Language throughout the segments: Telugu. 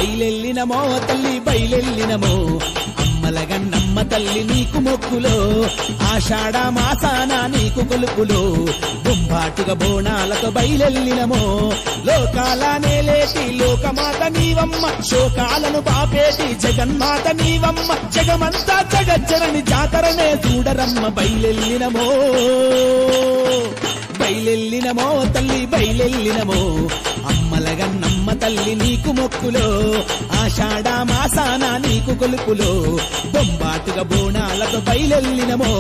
బయలెల్లినమో తల్లి బయలెల్లినమో అమ్మలగన్నమ్మ తల్లి నీకు మొక్కులో ఆషాఢ మాసాన నీకు కొలుపులో బొంబాటుగా బోనాలతో బయలెల్లినమో లోకాల నేలేటి లోకమాత నీవమ్మ శోకాలను పాపేటి జగన్మాత నీవమ్మ జగమంతా జగజ్జనని జాతరనే చూడరమ్మ బయలెల్లినమో బయలెల్లినమో తల్లి బయలెల్లినమో అమ్మలగన్నమ్మ తల్లి నీకు మొక్కులో ఆషాఢ మాసాన నీకు కొలుపులో బొంబాటుగా బోనాలతో బయలెల్లినమో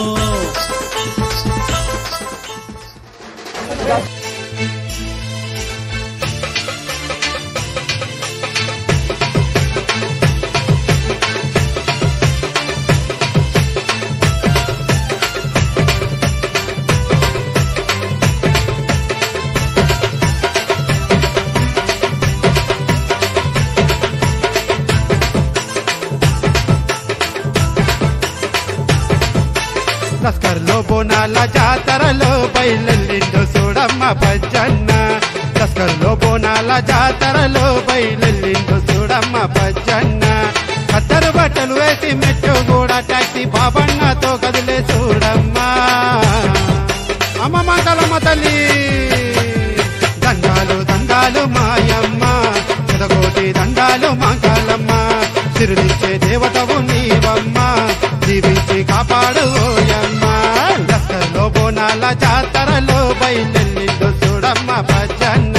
లస్కర్లో బోనాల జాతరలో బయలుల్లిండు చూడమ్మ పజ్జన్న లస్కర్లో బోనాల జాతరలో బయలుల్లిండు చూడమ్మ పజ్జన్న కద్దరు బట్టలు వేసి మెట్టు కూడా టాక్సీ బాబన్నతో కదిలే చూడమ్మా అమ్మ మంగళమ్మ తల్లి దండాలు దండాలు మాయమ్మ చదకోటి దండాలు మంగళమ్మ సిరులిచ్చే దేవతవు నీవమ్మ జీవించి కాపాడు ఓయమ్మ లస్కర్లో బోనాల జాతరలో బయలుల్లిండు చూడమ్మ పచ్చన్న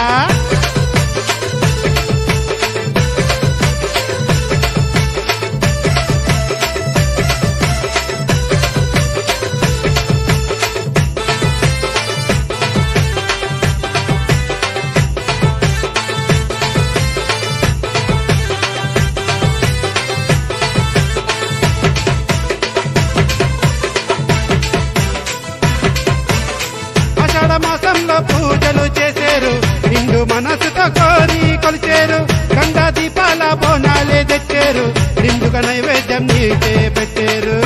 ఆషాఢ మాసంలో పూజలు చేశారు నిండు మనసుతో కోరి కొలిచారు గండా దీపాల బోనాలే తెచ్చారు నిండుగా నైవేద్యం నీకే పెట్టారు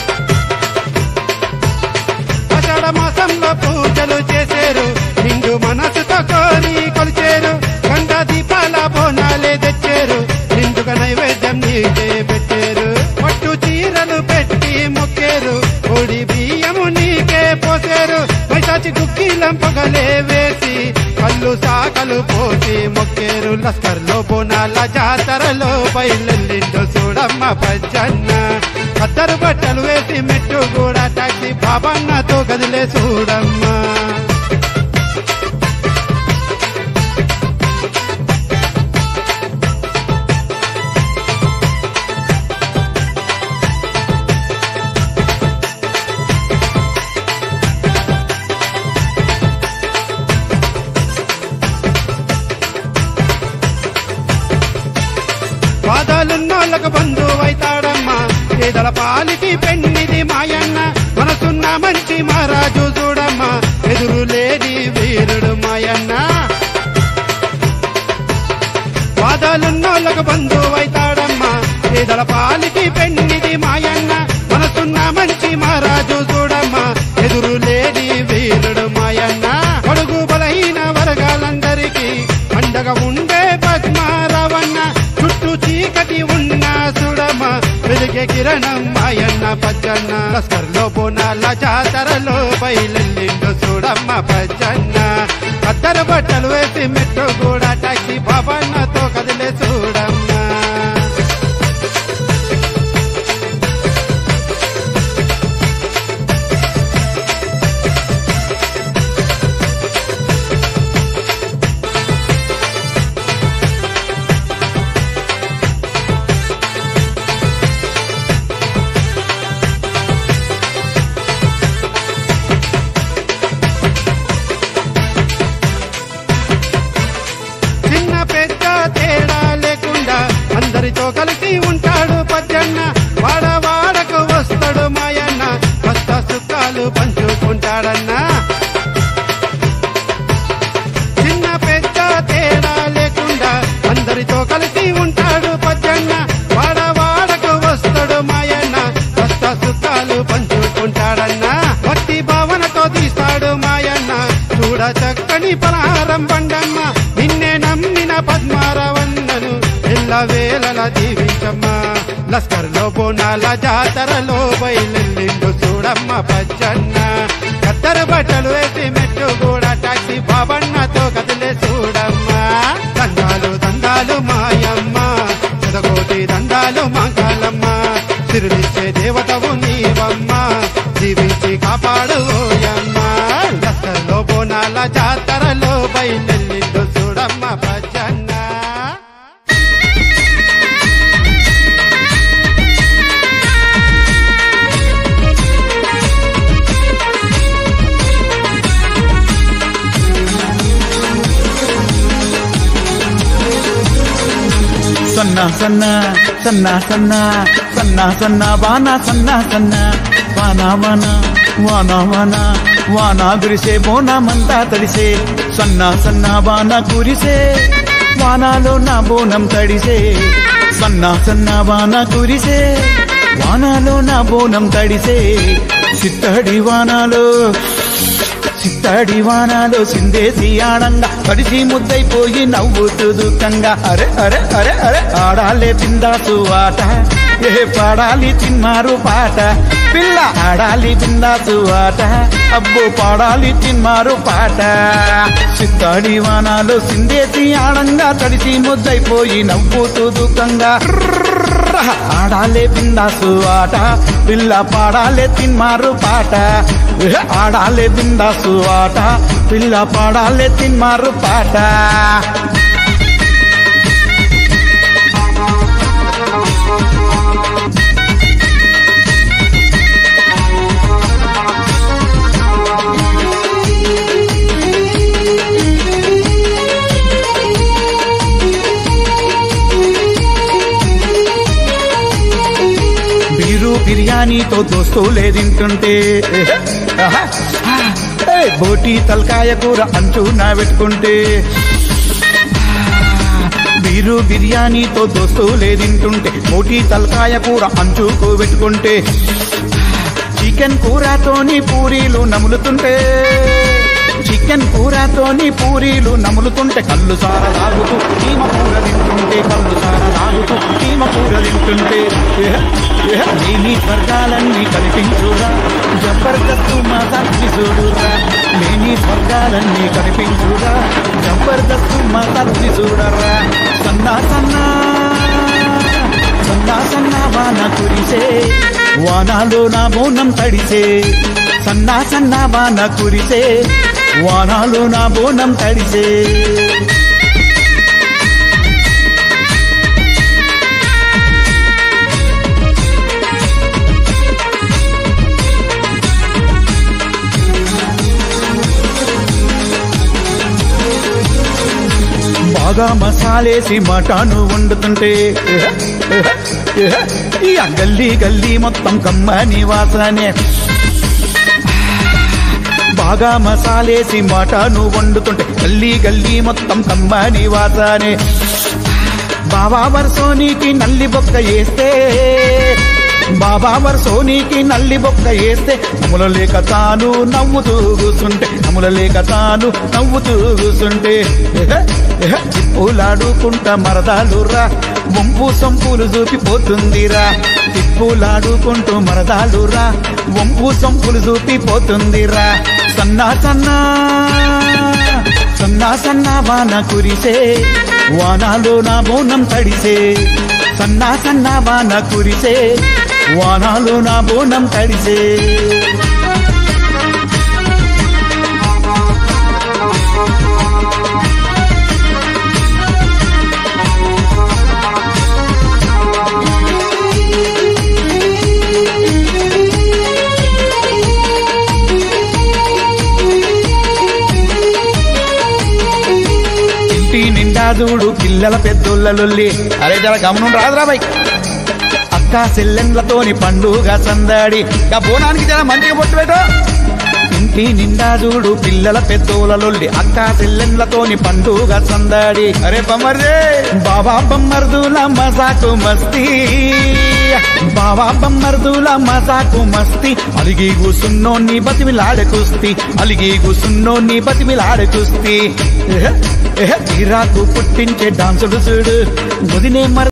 ఆషాఢ మాసంలో పూజలు చేశారు నిండు మనసుతో కోరి కొలిచారు గండా దీపాల బోనాలే తెచ్చారు నిండుగా నైవేద్యం నీకే పెట్టారు పట్టు చీరలు పెట్టి మొక్కారు పొడి బియ్యము నీకే పోసారు వైశాచి గుక్కిలం పొగలే వేసి కళ్ళు సాకలు పోసి మొక్కేరు లస్కర్లో బోనాల జాతరలో బయలుల్లిండు చూడమ్మ పచ్చన్న కద్దరు బట్టలు వేసి మెట్టు కూడా టాక్సీ బాబన్నతో కదిలే చూడమ్మా బాధలున్నోళ్ళకు బంధువైతాడమ్మా పేదల పాలికి పెన్నిది మాయన్న మనసున్న మంచి మహారాజు చూడమ్మా ఎదురు లేని వీరుడు మాయన్న బాధలున్నోళ్ళకు బంధువైతాడమ్మా పేదల పాలికి పెన్నిది మాయన్న మనసున్న మంచి మహారాజు చూడమ్మా ఎదురు లేని వీరుడు మాయన్న కొడుగు బలహీన వర్గాలందరికీ పండగ ఉండే పద్మారావన్న చుట్టూ చీకటి ఉన్న చూడమ్మ వెలిగే కిరణం మాయన్న పచ్చన్న లస్కర్లో బోనాల జాతరలో బయలుల్లిండు చూడమ్మ పచ్చన్న కద్దరు బట్టలు వేసి మెట్టు కూడా టాక్సీ బాబన్నతో కదిలే చూడమ్మా చిన్న పెద్ద తేడా లేకుండా అందరితో కలిసి ఉంటాడు పచ్చన్న వాడ వాడకు వస్తాడు మాయన్న కొత్త సుఖాలు పంచుకుంటాడన్నా చిన్న పెద్ద తేడా లేకుండా అందరితో కలిసి ఉంటాడు పచ్చన్న వాడ వాడకు వస్తాడు మాయన్న కొత్త సుఖాలు పంచుకుంటాడన్నా భక్తి భావనతో తీస్తాడు మాయన్న చూడ చక్కని పలహారం బండమ్మ నిన్నే నమ్మిన పద్మారవన్నను ఎల్ల వేళల దీవించమ్మా లస్కర్లో బోనాల జాతరలో బయలుండు చూడమ్మ పచ్చన్న కత్తర బట్టలు వేసి మెట్టు కూడా టాక్సీ బాబన్నతో కదిలే చూడమ్మా దండాలు దండాలు మాయమ్మ చదకోటి దండాలు మాంకాలమ్మ తిరునిచ్చే దేవతవు నీవమ్మ జీవించి కాపాడు ఓయమ్మ లస్కర్లో బోనాల జాతరలో బయలుండు చూడమ్మ పచ్చన్న సన్న సన్న సన్న సన్న సన్న సన్న వాన సన్న సన్న వాన వాన వాన వాన వాన గురిసే బోనమంతా తడిసే సన్న సన్న వాన కురిసే వానాలో నా బోనం తడిసే సన్న సన్న వాన కురిసే వానాలో నా బోనం తడిసే చిత్తడి వానాలో చిత్తడి వానాలో సిందేసి ఆడంగా పడిసి ముద్దైపోయి నవ్వుతూ దుఃఖంగా అరే అరే అరే అరే ఆడాలే బిందాసు ఆట ఏ పాడాలి తిన్నారు పాట పిల్ల ఆడాలి బిందాసు ఆట అబ్బో పాడాలి తిన్నారు పాట చిత్తడి వానాలో సిందేసి ఆడంగా తడిసి ముద్దైపోయి నవ్వుతూ దుఃఖంగా ఆడాలే బిందాసు ఆట పిల్ల పాడాలే తిన్మారు పాట ఏ ఆడాలే బిందాసు ఆట పిల్ల పాడాలే తిన్మారు పాట బీరు బిర్యానీతో దోస్తులే తింటుంటే ఆహా, ఏ, బోటి తలకాయ కూర అంచున పెట్టుకుంటే బీరు బిర్యానీతో దోస్తులే తింటుంటే బోటి తలకాయ కూర అంచుకు పెట్టుకుంటే చికెన్ కూరతోని పూరీలు నములుతుంటే చికెన్ కూరతోని పూరీలు నములుతుంటే కళ్ళు సార తాగుతూ చీమ కూర తింటుంటే కళ్ళు సార తాగుతూ చీమ కూర తింటుంటే ఏహ్, ఏహ్, లేని స్వర్గాలన్నీ కనిపించురా జబర్దస్తు మా తల్లి చూడురా లేని స్వర్గాలన్నీ కనిపించురా జబర్దస్తు మా తల్లి చూడరా సన్నా సన్నా సన్నా సన్నా వాన కురిసే వానాలో నా బోనం తడిసే సన్నా సన్నా వాన కురిసే వానాలో నా బోనం తడిసే బాగా మసాలేసి మటాను వండుతుంటే ఈ గల్లీ గల్లీ మొత్తం కమ్మని వాసనే బాగా మసాలేసి మటాను వండుతుంటే గల్లీ గల్లీ మొత్తం కమ్మని వాసనే బాబా వర్సోనికి నల్లి బొక్క వేస్తే బాబా వర్సోనికి నల్లి బొక్క వేస్తే అముల లేక తాను నవ్వుతూ కూసుంటే అముల లేక తాను నవ్వుతూ కూసుంటే తిప్పులాడుకుంటా మరదాలురా వంపు సంపులు చూపిపోతుందిరా తిప్పులాడుకుంటూ మరదాలురా వంపు సంపులు చూపిపోతుందిరా సన్నా సన్నా సన్నా సన్నా వాన కురిసే వానాలో నా బోనం తడిసే సన్నా సన్నా వాన కురిసే వానాలో నా బోనం తడిసే ఇంటి నిండా చూడు పిల్లల పెద్దోళ్ళ లొల్లి అరే జర గమనం రాదురా బై అక్క సెల్లెండ్లతోని పండుగ సందడి గా బోనానికి జర మంచిగా పొట్టు పెట్టు ఇంటి నిండా చూడు పిల్లల పెద్దోళ్ళ లొల్లి అక్క సెల్లెండ్లతోని పండుగ సందడి అరే బొమ్మర్దే బాబా బొమ్మర్దుల మజాకు మస్తీ బాబా బొమ్మర్దుల మజాకు మస్తీ అలిగి కూసున్నోన్ని బతిమిలాడ కుస్తీ అలిగి కూసున్నోన్ని బతిమిలాడ కుస్తీ ఏ తీరాకు పుట్టించే డాన్సుడు చూడు వదినే మర